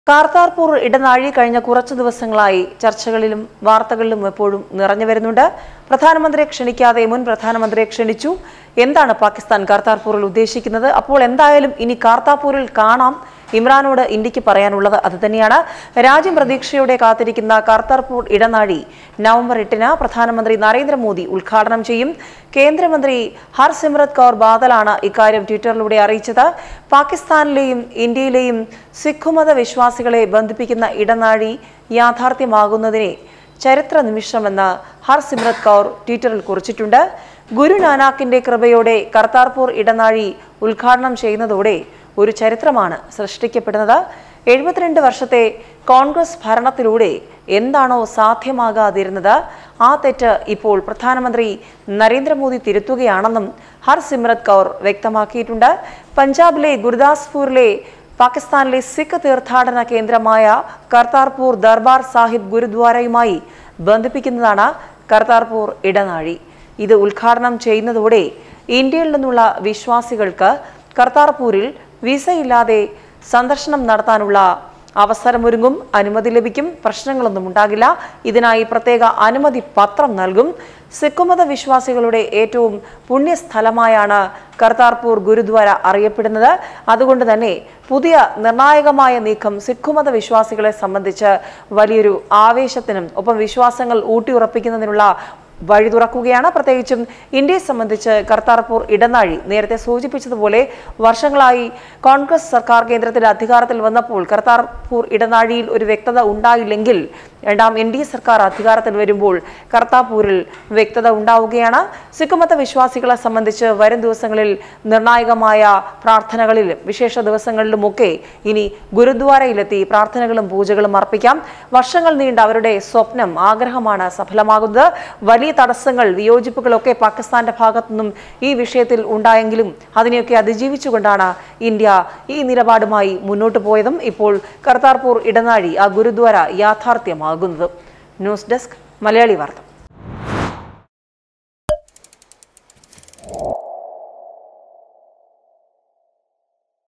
കാർത്താർപൂർ ഇടനാഴി കഴിഞ്ഞ കുറച്ചു ദിവസങ്ങളായി ചർച്ചകളിലും വാർത്തകളിലും എപ്പോഴും നിറഞ്ഞു വരുന്നുണ്ട് പ്രധാനമന്ത്രിയെ ക്ഷണിക്കാതെ മുൻ പ്രധാനമന്ത്രിയെ ക്ഷണിച്ചു എന്താണ് പാകിസ്ഥാൻ കാർത്താർപൂരിൽ ഉദ്ദേശിക്കുന്നത് അപ്പോൾ എന്തായാലും ഇനി കാർത്താർപൂരിൽ കാണാം ഇമ്രാനോട് ഇന്ത്യക്ക് പറയാനുള്ളത് അതുതന്നെയാണ് രാജ്യം പ്രതീക്ഷയോടെ കാത്തിരിക്കുന്ന കാർത്താർപൂർ ഇടനാഴി നവംബർ എട്ടിന് പ്രധാനമന്ത്രി നരേന്ദ്രമോദി ഉദ്ഘാടനം ചെയ്യും കേന്ദ്രമന്ത്രി ഹർസിമ്രത് കൗർ ബാദലാണ് ഇക്കാര്യം ട്വിറ്ററിലൂടെ അറിയിച്ചത് പാകിസ്ഥാനിലെയും ഇന്ത്യയിലെയും സിഖുമത വിശ്വാസികളെ ബന്ധിപ്പിക്കുന്ന ഇടനാഴി യാഥാർത്ഥ്യമാകുന്നതിനെ ചരിത്ര നിമിഷമെന്ന് ഹർസിമ്രത് കൗർ ട്വിറ്ററിൽ കുറിച്ചിട്ടുണ്ട് ഗുരു നാനാക്കിന്റെ കൃപയോടെ കർത്താർപൂർ ഇടനാഴി ഉദ്ഘാടനം ചെയ്യുന്നതോടെ ഒരു ചരിത്രമാണ് സൃഷ്ടിക്കപ്പെടുന്നത് എഴുപത്തിരണ്ട് വർഷത്തെ കോൺഗ്രസ് ഭരണത്തിലൂടെ എന്താണോ സാധ്യമാകാതിരുന്നത് ആ തെറ്റ് ഇപ്പോൾ പ്രധാനമന്ത്രി നരേന്ദ്രമോദി തിരുത്തുകയാണെന്നും ഹർസിമ്രത് കൗർ വ്യക്തമാക്കിയിട്ടുണ്ട് പഞ്ചാബിലെ ഗുരുദാസ്പൂരിലെ പാകിസ്ഥാനിലെ സിഖ് തീർത്ഥാടന കേന്ദ്രമായ കർത്താർപൂർ ദർബാർ സാഹിബ് ഗുരുദ്വാരയുമായി ബന്ധിപ്പിക്കുന്നതാണ് കർത്താർപൂർ ഇടനാഴി ഇത് ഉദ്ഘാടനം ചെയ്യുന്നതോടെ ഇന്ത്യയിൽ നിന്നുള്ള വിശ്വാസികൾക്ക് കർത്താർപൂരിൽ വിസയില്ലാതെ സന്ദർശനം നടത്താനുള്ള അവസരമൊരുങ്ങും അനുമതി ലഭിക്കും പ്രശ്നങ്ങളൊന്നും ഉണ്ടാകില്ല ഇതിനായി പ്രത്യേക അനുമതി പത്രം നൽകും സിഖുമത വിശ്വാസികളുടെ ഏറ്റവും പുണ്യസ്ഥലമായാണ് കർത്താർപൂർ ഗുരുദ്വാര അറിയപ്പെടുന്നത് അതുകൊണ്ട് തന്നെ പുതിയ നിർണായകമായ നീക്കം സിഖുമത വിശ്വാസികളെ സംബന്ധിച്ച് വലിയൊരു ആവേശത്തിനും ഒപ്പം വിശ്വാസങ്ങൾ ഊട്ടിയുറപ്പിക്കുന്നതിനുള്ള വഴി തുറക്കുകയാണ് പ്രത്യേകിച്ചും ഇന്ത്യയെ സംബന്ധിച്ച് കർത്താർപൂർ ഇടനാഴി നേരത്തെ സൂചിപ്പിച്ചതുപോലെ വർഷങ്ങളായി കോൺഗ്രസ് സർക്കാർ കേന്ദ്രത്തിൽ അധികാരത്തിൽ വന്നപ്പോൾ കർത്താർപൂർ ഇടനാഴിയിൽ ഒരു വ്യക്തത ഉണ്ടായില്ലെങ്കിൽ രണ്ടാം എൻ ഡി എ സർക്കാർ അധികാരത്തിൽ വരുമ്പോൾ കർത്താർപൂരിൽ വ്യക്തത ഉണ്ടാവുകയാണ് സിഖുമത വിശ്വാസികളെ സംബന്ധിച്ച് വരും ദിവസങ്ങളിൽ നിർണായകമായ പ്രാർത്ഥനകളിലും വിശേഷ ദിവസങ്ങളിലുമൊക്കെ ഇനി ഗുരുദ്വാരയിലെത്തി പ്രാർത്ഥനകളും പൂജകളും അർപ്പിക്കാം വർഷങ്ങൾ നീണ്ട അവരുടെ സ്വപ്നം ആഗ്രഹമാണ് സഫലമാകുന്നത് വലിയ തടസ്സങ്ങൾ വിയോജിപ്പുകളൊക്കെ പാകിസ്ഥാന്റെ ഭാഗത്തുനിന്നും ഈ വിഷയത്തിൽ ഉണ്ടായെങ്കിലും അതിനെയൊക്കെ അതിജീവിച്ചുകൊണ്ടാണ് ഇന്ത്യ ഈ നിലപാടുമായി മുന്നോട്ട് പോയതും ഇപ്പോൾ കർത്താർപൂർ ഇടനാഴി ആ ഗുരുദ്വാര യാഥാർത്ഥ്യമാകുന്നത് ന്യൂസ് ഡെസ്ക് മലയാളി വാർത്ത